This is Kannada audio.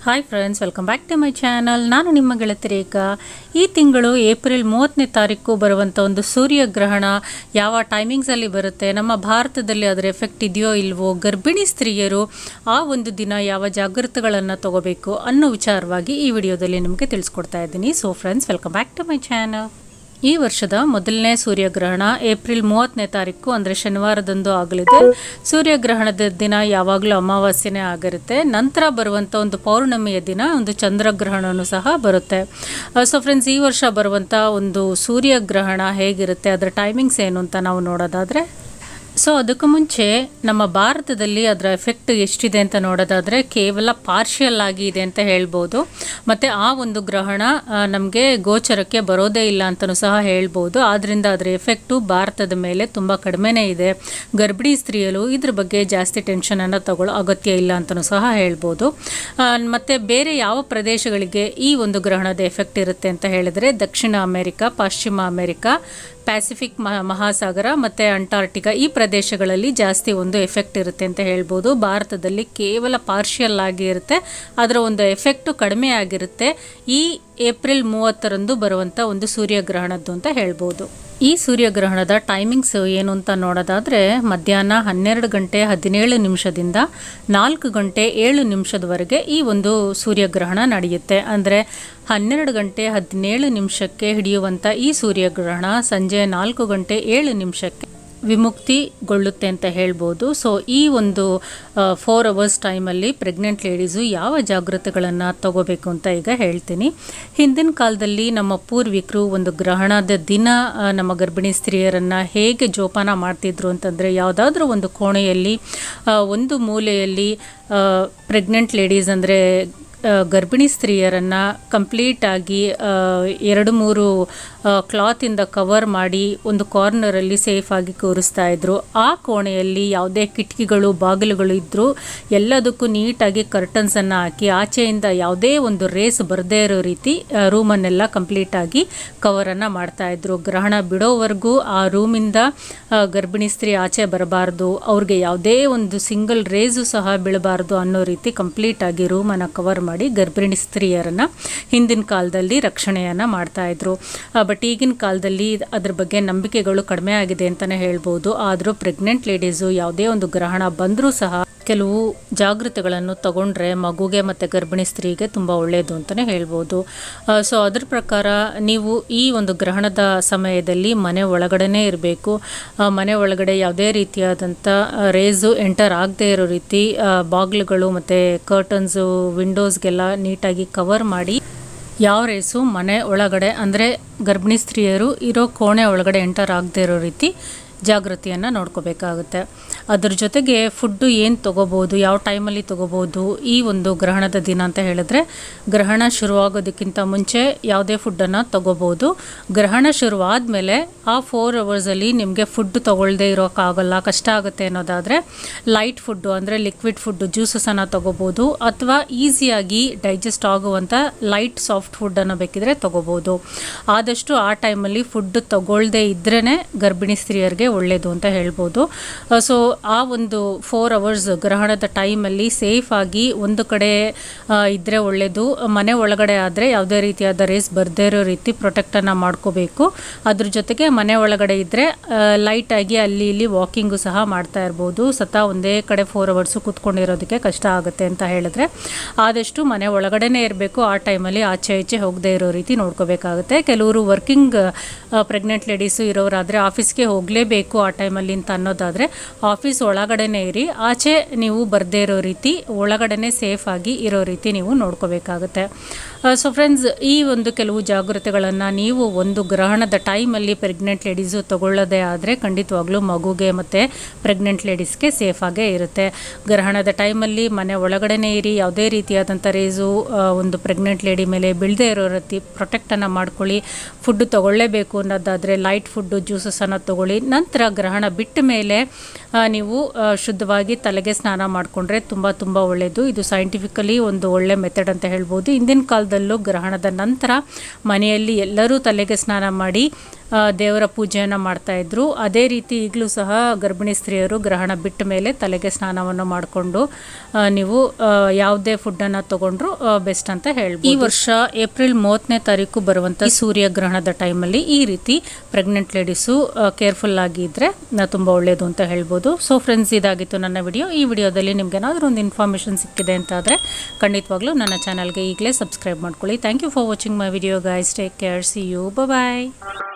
hi friends welcome back to my channel ನಾನು ನಿಮ್ಮ ಗೆಳತಿ ರೇಖಾ ಈ ತಿಂಗಳು ಏಪ್ರಿಲ್ ಮೂವತ್ತನೇ ತಾರೀಕು ಬರುವಂಥ ಒಂದು ಸೂರ್ಯಗ್ರಹಣ ಯಾವ ಟೈಮಿಂಗ್ಸಲ್ಲಿ ಬರುತ್ತೆ ನಮ್ಮ ಭಾರತದಲ್ಲಿ ಅದರ ಎಫೆಕ್ಟ್ ಇದೆಯೋ ಇಲ್ವೋ ಗರ್ಭಿಣಿ ಸ್ತ್ರೀಯರು ಆ ಒಂದು ದಿನ ಯಾವ ಜಾಗೃತೆಗಳನ್ನು ತಗೋಬೇಕು ಅನ್ನೋ ವಿಚಾರವಾಗಿ ಈ ವಿಡಿಯೋದಲ್ಲಿ ನಿಮಗೆ ತಿಳಿಸ್ಕೊಡ್ತಾ ಇದ್ದೀನಿ so friends welcome back to my channel ಈ ವರ್ಷದ ಮೊದಲನೇ ಸೂರ್ಯಗ್ರಹಣ ಏಪ್ರಿಲ್ ಮೂವತ್ತನೇ ತಾರೀಕು ಅಂದರೆ ಶನಿವಾರದಂದು ಆಗಲಿದೆ ಸೂರ್ಯಗ್ರಹಣದ ದಿನ ಯಾವಾಗಲೂ ಅಮಾವಾಸ್ಯೆನೇ ಆಗಿರುತ್ತೆ ನಂತರ ಬರುವಂಥ ಒಂದು ಪೌರ್ಣಮಿಯ ದಿನ ಒಂದು ಚಂದ್ರಗ್ರಹಣನೂ ಸಹ ಬರುತ್ತೆ ಸೊ ಫ್ರೆಂಡ್ಸ್ ಈ ವರ್ಷ ಬರುವಂಥ ಒಂದು ಸೂರ್ಯಗ್ರಹಣ ಹೇಗಿರುತ್ತೆ ಅದರ ಟೈಮಿಂಗ್ಸ್ ಏನು ಅಂತ ನಾವು ನೋಡೋದಾದರೆ ಸೊ ಅದಕ್ಕೂ ಮುಂಚೆ ನಮ್ಮ ಭಾರತದಲ್ಲಿ ಅದರ ಎಫೆಕ್ಟ್ ಎಷ್ಟಿದೆ ಅಂತ ನೋಡೋದಾದರೆ ಕೇವಲ ಪಾರ್ಷಿಯಲ್ ಆಗಿ ಇದೆ ಅಂತ ಹೇಳ್ಬೋದು ಮತ್ತು ಆ ಒಂದು ಗ್ರಹಣ ನಮಗೆ ಗೋಚರಕ್ಕೆ ಬರೋದೇ ಇಲ್ಲ ಅಂತಲೂ ಸಹ ಹೇಳ್ಬೋದು ಆದ್ದರಿಂದ ಅದರ ಎಫೆಕ್ಟು ಭಾರತದ ಮೇಲೆ ತುಂಬ ಕಡಿಮೆನೇ ಇದೆ ಗರ್ಭಿಣಿ ಸ್ತ್ರೀಯರು ಇದ್ರ ಬಗ್ಗೆ ಜಾಸ್ತಿ ಟೆನ್ಷನನ್ನು ತಗೊಳ್ಳೋ ಅಗತ್ಯ ಇಲ್ಲ ಅಂತಲೂ ಸಹ ಹೇಳ್ಬೋದು ಮತ್ತು ಬೇರೆ ಯಾವ ಪ್ರದೇಶಗಳಿಗೆ ಈ ಒಂದು ಗ್ರಹಣದ ಎಫೆಕ್ಟ್ ಇರುತ್ತೆ ಅಂತ ಹೇಳಿದರೆ ದಕ್ಷಿಣ ಅಮೆರಿಕ ಪಶ್ಚಿಮ ಅಮೆರಿಕ ಪ್ಯಾಸಿಫಿಕ್ ಮಹಾಸಾಗರ ಮತ್ತು ಅಂಟಾರ್ಟಿಕಾ ಈ ಪ್ರದೇಶಗಳಲ್ಲಿ ಜಾಸ್ತಿ ಒಂದು ಎಫೆಕ್ಟ್ ಇರುತ್ತೆ ಅಂತ ಹೇಳ್ಬೋದು ಭಾರತದಲ್ಲಿ ಕೇವಲ ಪಾರ್ಷಿಯಲ್ ಆಗಿ ಇರುತ್ತೆ ಅದರ ಒಂದು ಎಫೆಕ್ಟು ಕಡಿಮೆ ಆಗಿರುತ್ತೆ ಈ ಏಪ್ರಿಲ್ ಮೂವತ್ತರಂದು ಬರುವಂಥ ಒಂದು ಸೂರ್ಯಗ್ರಹಣದ್ದು ಅಂತ ಹೇಳ್ಬೋದು ಈ ಸೂರ್ಯಗ್ರಹಣದ ಟೈಮಿಂಗ್ಸ್ ಏನು ಅಂತ ನೋಡೋದಾದರೆ ಮಧ್ಯಾಹ್ನ ಹನ್ನೆರಡು ಗಂಟೆ ಹದಿನೇಳು ನಿಮಿಷದಿಂದ ನಾಲ್ಕು ಗಂಟೆ ಏಳು ನಿಮಿಷದವರೆಗೆ ಈ ಒಂದು ಸೂರ್ಯಗ್ರಹಣ ನಡೆಯುತ್ತೆ ಅಂದರೆ ಹನ್ನೆರಡು ಗಂಟೆ ಹದಿನೇಳು ನಿಮಿಷಕ್ಕೆ ಹಿಡಿಯುವಂಥ ಈ ಸೂರ್ಯಗ್ರಹಣ ಸಂಜೆ ನಾಲ್ಕು ಗಂಟೆ ಏಳು ನಿಮಿಷಕ್ಕೆ ವಿಮುಕ್ತಿಗೊಳ್ಳುತ್ತೆ ಅಂತ ಹೇಳ್ಬೋದು ಸೊ ಈ ಒಂದು ಫೋರ್ ಅವರ್ಸ್ ಟೈಮಲ್ಲಿ ಪ್ರೆಗ್ನೆಂಟ್ ಲೇಡೀಸು ಯಾವ ಜಾಗೃತೆಗಳನ್ನು ತಗೋಬೇಕು ಅಂತ ಈಗ ಹೇಳ್ತೀನಿ ಹಿಂದಿನ ಕಾಲದಲ್ಲಿ ನಮ್ಮ ಪೂರ್ವಿಕರು ಒಂದು ಗ್ರಹಣದ ದಿನ ನಮ್ಮ ಗರ್ಭಿಣಿ ಸ್ತ್ರೀಯರನ್ನು ಹೇಗೆ ಜೋಪಾನ ಮಾಡ್ತಿದ್ರು ಅಂತಂದರೆ ಯಾವುದಾದ್ರೂ ಒಂದು ಕೋಣೆಯಲ್ಲಿ ಒಂದು ಮೂಲೆಯಲ್ಲಿ ಪ್ರೆಗ್ನೆಂಟ್ ಲೇಡೀಸ್ ಅಂದರೆ ಗರ್ಭಿಣಿ ಸ್ತ್ರೀಯರನ್ನು ಕಂಪ್ಲೀಟಾಗಿ ಎರಡು ಮೂರು ಕ್ಲಾತಿಂದ ಕವರ್ ಮಾಡಿ ಒಂದು ಕಾರ್ನರಲ್ಲಿ ಸೇಫಾಗಿ ಕೂರಿಸ್ತಾ ಇದ್ರು ಆ ಕೋಣೆಯಲ್ಲಿ ಯಾವುದೇ ಕಿಟಕಿಗಳು ಬಾಗಿಲುಗಳು ಇದ್ದರೂ ಎಲ್ಲದಕ್ಕೂ ನೀಟಾಗಿ ಕರ್ಟನ್ಸನ್ನು ಹಾಕಿ ಆಚೆಯಿಂದ ಯಾವುದೇ ಒಂದು ರೇಸ್ ಬರದೇ ಇರೋ ರೀತಿ ರೂಮನ್ನೆಲ್ಲ ಕಂಪ್ಲೀಟಾಗಿ ಕವರನ್ನು ಮಾಡ್ತಾಯಿದ್ರು ಗ್ರಹಣ ಬಿಡೋವರೆಗೂ ಆ ರೂಮಿಂದ ಗರ್ಭಿಣಿ ಸ್ತ್ರೀ ಆಚೆ ಬರಬಾರ್ದು ಅವ್ರಿಗೆ ಯಾವುದೇ ಒಂದು ಸಿಂಗಲ್ ರೇಸು ಸಹ ಬೀಳಬಾರ್ದು ಅನ್ನೋ ರೀತಿ ಕಂಪ್ಲೀಟಾಗಿ ರೂಮನ್ನು ಕವರ್ ಮಾಡಿ ಗರ್ಭಿಣಿ ಸ್ತ್ರೀಯರನ್ನು ಹಿಂದಿನ ಕಾಲದಲ್ಲಿ ರಕ್ಷಣೆಯನ್ನು ಮಾಡ್ತಾಯಿದ್ರು ಬಟ್ ಈಗಿನ ಕಾಲದಲ್ಲಿ ಅದ್ರ ಬಗ್ಗೆ ನಂಬಿಕೆಗಳು ಕಡಿಮೆ ಆಗಿದೆ ಅಂತಲೇ ಹೇಳ್ಬೋದು ಆದರೂ ಪ್ರೆಗ್ನೆಂಟ್ ಲೇಡೀಸು ಯಾವುದೇ ಒಂದು ಗ್ರಹಣ ಬಂದರೂ ಸಹ ಕೆಲವು ಜಾಗೃತೆಗಳನ್ನು ತಗೊಂಡ್ರೆ ಮಗುಗೆ ಮತ್ತು ಗರ್ಭಿಣಿ ಸ್ತ್ರೀಗೆ ತುಂಬ ಒಳ್ಳೆಯದು ಅಂತಲೇ ಹೇಳ್ಬೋದು ಸೊ ಅದ್ರ ಪ್ರಕಾರ ನೀವು ಈ ಒಂದು ಗ್ರಹಣದ ಸಮಯದಲ್ಲಿ ಮನೆ ಒಳಗಡೆನೇ ಇರಬೇಕು ಮನೆ ಒಳಗಡೆ ಯಾವುದೇ ರೀತಿಯಾದಂಥ ರೇಸು ಎಂಟರ್ ಆಗದೇ ಇರೋ ರೀತಿ ಬಾಗಿಲುಗಳು ಮತ್ತು ಕರ್ಟನ್ಸು ವಿಂಡೋಸ್ಗೆಲ್ಲ ನೀಟಾಗಿ ಕವರ್ ಮಾಡಿ ಯಾವ ರೇಸು ಮನೆ ಒಳಗಡೆ ಅಂದರೆ ಗರ್ಭಿಣಿ ಸ್ತ್ರೀಯರು ಇರೋ ಕೋಣೆ ಒಳಗಡೆ ಎಂಟರ್ ಆಗದೇ ಇರೋ ರೀತಿ ಜಾಗೃತಿಯನ್ನು ನೋಡ್ಕೋಬೇಕಾಗುತ್ತೆ ಅದ್ರ ಜೊತೆಗೆ ಫುಡ್ಡು ಏನು ತೊಗೋಬೋದು ಯಾವ ಟೈಮಲ್ಲಿ ತೊಗೋಬೋದು ಈ ಒಂದು ಗ್ರಹಣದ ದಿನ ಅಂತ ಹೇಳಿದ್ರೆ ಗ್ರಹಣ ಶುರುವಾಗೋದಕ್ಕಿಂತ ಮುಂಚೆ ಯಾವುದೇ ಫುಡ್ಡನ್ನು ತೊಗೋಬೋದು ಗ್ರಹಣ ಶುರುವಾದಮೇಲೆ ಆ ಫೋರ್ ಅವರ್ಸಲ್ಲಿ ನಿಮಗೆ ಫುಡ್ ತೊಗೊಳ್ದೇ ಇರೋಕ್ಕಾಗಲ್ಲ ಕಷ್ಟ ಆಗುತ್ತೆ ಅನ್ನೋದಾದರೆ ಲೈಟ್ ಫುಡ್ಡು ಅಂದರೆ ಲಿಕ್ವಿಡ್ ಫುಡ್ಡು ಜ್ಯೂಸಸನ್ನು ತೊಗೋಬೋದು ಅಥವಾ ಈಸಿಯಾಗಿ ಡೈಜೆಸ್ಟ್ ಆಗುವಂಥ ಲೈಟ್ ಸಾಫ್ಟ್ ಫುಡ್ಡನ್ನು ಬೇಕಿದ್ರೆ ತೊಗೋಬೋದು ಆದಷ್ಟು ಆ ಟೈಮಲ್ಲಿ ಫುಡ್ ತೊಗೊಳ್ದೇ ಇದ್ರೇ ಗರ್ಭಿಣಿ ಸ್ತ್ರೀಯರಿಗೆ ಒಳ್ಳೆಯದು ಅಂತ ಹೇಳ್ಬೋದು ಸೊ ಆ ಒಂದು ಫೋರ್ ಅವರ್ಸ್ ಗ್ರಹಣದ ಟೈಮಲ್ಲಿ ಸೇಫಾಗಿ ಒಂದು ಕಡೆ ಇದ್ದರೆ ಒಳ್ಳೆಯದು ಮನೆ ಒಳಗಡೆ ಆದರೆ ಯಾವುದೇ ರೀತಿಯಾದ ರೇಸ್ ಬರದೇ ಇರೋ ರೀತಿ ಪ್ರೊಟೆಕ್ಟನ್ನು ಮಾಡ್ಕೋಬೇಕು ಅದ್ರ ಜೊತೆಗೆ ಮನೆ ಒಳಗಡೆ ಇದ್ದರೆ ಲೈಟಾಗಿ ಅಲ್ಲಿ ಇಲ್ಲಿ ವಾಕಿಂಗು ಸಹ ಮಾಡ್ತಾ ಇರ್ಬೋದು ಸತ ಒಂದೇ ಕಡೆ ಫೋರ್ ಅವರ್ಸು ಕೂತ್ಕೊಂಡಿರೋದಕ್ಕೆ ಕಷ್ಟ ಆಗುತ್ತೆ ಅಂತ ಹೇಳಿದ್ರೆ ಆದಷ್ಟು ಮನೆ ಒಳಗಡೆನೇ ಇರಬೇಕು ಆ ಟೈಮಲ್ಲಿ ಆಚೆ ಈಚೆ ಹೋಗದೇ ಇರೋ ರೀತಿ ನೋಡ್ಕೋಬೇಕಾಗುತ್ತೆ ಕೆಲವರು ವರ್ಕಿಂಗ್ ಪ್ರೆಗ್ನೆಂಟ್ ಲೇಡೀಸು ಇರೋರಾದರೆ ಆಫೀಸ್ಗೆ ಹೋಗಲೇಬೇಕು ಆ ಟೈಮಲ್ಲಿ ಅಂತ ಅನ್ನೋದಾದರೆ ಆಫೀಸ್ ಒಳಗಡೆನೇ ಇರಿ ಆಚೆ ನೀವು ಬರದೇ ಇರೋ ರೀತಿ ಒಳಗಡೆನೆ ಸೇಫಾಗಿ ಇರೋ ರೀತಿ ನೀವು ನೋಡ್ಕೋಬೇಕಾಗುತ್ತೆ ಸೊ ಫ್ರೆಂಡ್ಸ್ ಈ ಒಂದು ಕೆಲವು ಜಾಗೃತೆಗಳನ್ನು ನೀವು ಒಂದು ಗ್ರಹಣದ ಟೈಮಲ್ಲಿ ಪ್ರೆಗ್ನೆಂಟ್ ಲೇಡೀಸು ತಗೊಳ್ಳೋದೇ ಆದರೆ ಖಂಡಿತವಾಗ್ಲೂ ಮಗುಗೆ ಮತ್ತು ಪ್ರೆಗ್ನೆಂಟ್ ಲೇಡೀಸ್ಗೆ ಸೇಫಾಗೇ ಇರುತ್ತೆ ಗ್ರಹಣದ ಟೈಮಲ್ಲಿ ಮನೆ ಒಳಗಡೆನೇ ಇರಿ ಯಾವುದೇ ರೀತಿಯಾದಂಥ ರೇಸು ಒಂದು ಪ್ರೆಗ್ನೆಂಟ್ ಲೇಡಿ ಮೇಲೆ ಬೀಳದೇ ಇರೋ ರೀತಿ ಪ್ರೊಟೆಕ್ಟನ್ನು ಮಾಡ್ಕೊಳ್ಳಿ ಫುಡ್ಡು ತೊಗೊಳ್ಳೇಬೇಕು ಅನ್ನೋದಾದರೆ ಲೈಟ್ ಫುಡ್ಡು ಜ್ಯೂಸಸನ್ನು ತೊಗೊಳ್ಳಿ ನಂತರ ಗ್ರಹಣ ಬಿಟ್ಟ ಮೇಲೆ ನೀವು ಶುದ್ಧವಾಗಿ ತಲೆಗೆ ಸ್ನಾನ ಮಾಡಿಕೊಂಡ್ರೆ ತುಂಬ ತುಂಬ ಒಳ್ಳೆಯದು ಇದು ಸೈಂಟಿಫಿಕಲಿ ಒಂದು ಒಳ್ಳೆ ಮೆಥಡ್ ಅಂತ ಹೇಳ್ಬೋದು ಹಿಂದಿನ ಕಾಲದಲ್ಲೂ ಗ್ರಹಣದ ನಂತರ ಮನೆಯಲ್ಲಿ ಎಲ್ಲರೂ ತಲೆಗೆ ಸ್ನಾನ ಮಾಡಿ ಆ, ದೇವರ ಪೂಜೆಯನ್ನು ಮಾಡ್ತಾಯಿದ್ರು ಅದೇ ರೀತಿ ಈಗಲೂ ಸಹ ಗರ್ಭಿಣಿ ಸ್ತ್ರೀಯರು ಗ್ರಹಣ ಬಿಟ್ಟ ಮೇಲೆ ತಲೆಗೆ ಸ್ನಾನವನ್ನು ಮಾಡಿಕೊಂಡು ನೀವು ಆ, ಯಾವುದೇ ಫುಡ್ಡನ್ನು ತೊಗೊಂಡ್ರು ಬೆಸ್ಟ್ ಅಂತ ಹೇಳ್ಬೋದು ಈ ವರ್ಷ ಏಪ್ರಿಲ್ ಮೂವತ್ತನೇ ತಾರೀಕು ಬರುವಂಥ ಸೂರ್ಯಗ್ರಹಣದ ಟೈಮಲ್ಲಿ ಈ ರೀತಿ ಪ್ರೆಗ್ನೆಂಟ್ ಲೇಡೀಸು ಕೇರ್ಫುಲ್ ಆಗಿ ಇದ್ದರೆ ತುಂಬ ಒಳ್ಳೆಯದು ಅಂತ ಹೇಳ್ಬೋದು ಸೊ ಫ್ರೆಂಡ್ಸ್ ಇದಾಗಿತ್ತು ನನ್ನ ವಿಡಿಯೋ ಈ ವಿಡಿಯೋದಲ್ಲಿ ನಿಮ್ಗೆ ಏನಾದರೂ ಒಂದು ಇನ್ಫಾರ್ಮೇಷನ್ ಸಿಕ್ಕಿದೆ ಅಂತ ಆದರೆ ಖಂಡಿತವಾಗ್ಲೂ ನನ್ನ ಚಾನಲ್ಗೆ ಈಗಲೇ ಸಬ್ಸ್ಕ್ರೈಬ್ ಮಾಡ್ಕೊಳ್ಳಿ thank you for watching my video guys take care see you bye